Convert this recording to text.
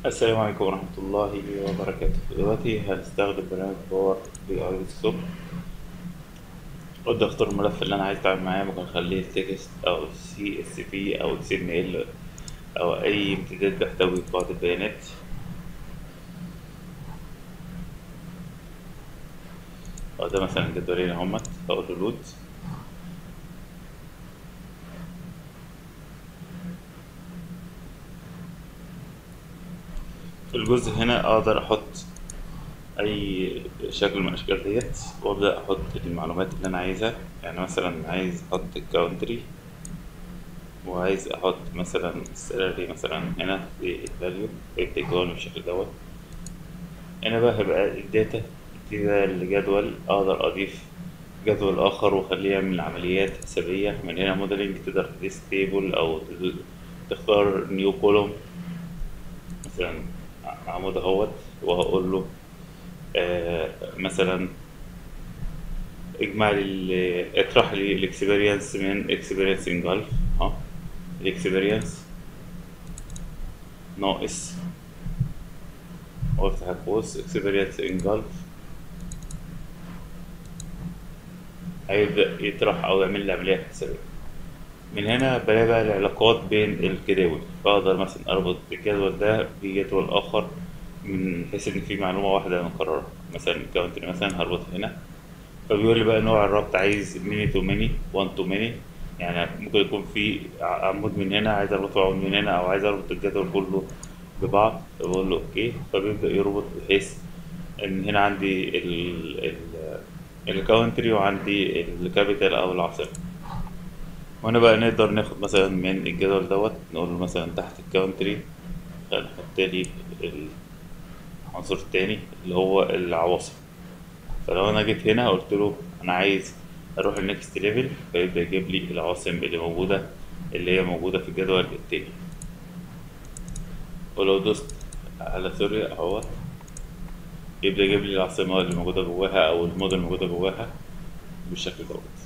السلام عليكم ورحمة الله وبركاته دلوقتي هنستخدم برنامج باور بي اي ديسكتوب وابدا اختار الملف اللي انا عايز اتعامل معاه ممكن اخليه تكست او سي اس في او اكس ام ال او اي امتداد بيحتوي قاعدة بيانات او ده مثلا جدولين اهمت اقول له لود في الجزء هنا اقدر احط اي شكل من الاشكال ديت وابدا احط المعلومات اللي انا عايزها يعني مثلا عايز احط الكاونتري وعايز احط مثلا السالري مثلا هنا في الفاليو يبدا يكون بالشكل دوت هنا بقى هيبقى الداتا كده الجدول اقدر اضيف جدول اخر واخليه يعمل عمليات حسابيه من هنا موديلنج تقدر تضيف تيبل او تختار نيو كولوم مثلا عمود اهوت وهقول له آه مثلا اجمع لي اطرح لي الاكسبيرينس من اكسبيرينس انجلف اه الاكسبيرينس ناقص وافتح القوس اكسبيرينس انجلف هيبدأ يطرح او يعمل لي عملية حسابية من هنا بلاقي بقى العلاقات بين الجداول فاقدر مثلا اربط الجدول ده بجدول اخر من حيث ان في معلومه واحده مكرره مثلا الكاونتري مثلا هربطها هنا فبيقول لي بقى نوع الربط عايز ميني تو ميني 1 تو ميني يعني ممكن يكون في عمود من هنا عايز اربطه عمود من هنا او عايز اربط الجدول كله ببعض فبقول له اوكي فبيبدا يربط بحيث ان هنا عندي ال ال الكاونتري وعندي الكابيتال او العاصمه وهنا بقى نقدر ناخد مثلا من الجدول دوت نقول له مثلا تحت الكاونتري نحط لي العنصر التاني اللي هو العواصم فلو انا جيت هنا قلت له انا عايز اروح النكست ليفل فيبدا يجيب لي العواصم اللي موجوده اللي هي موجوده في الجدول التاني ولو دوست على سوريا اهوت يبدا يجيب لي العاصمه اللي موجوده جواها او المدن الموجوده جواها بالشكل دوت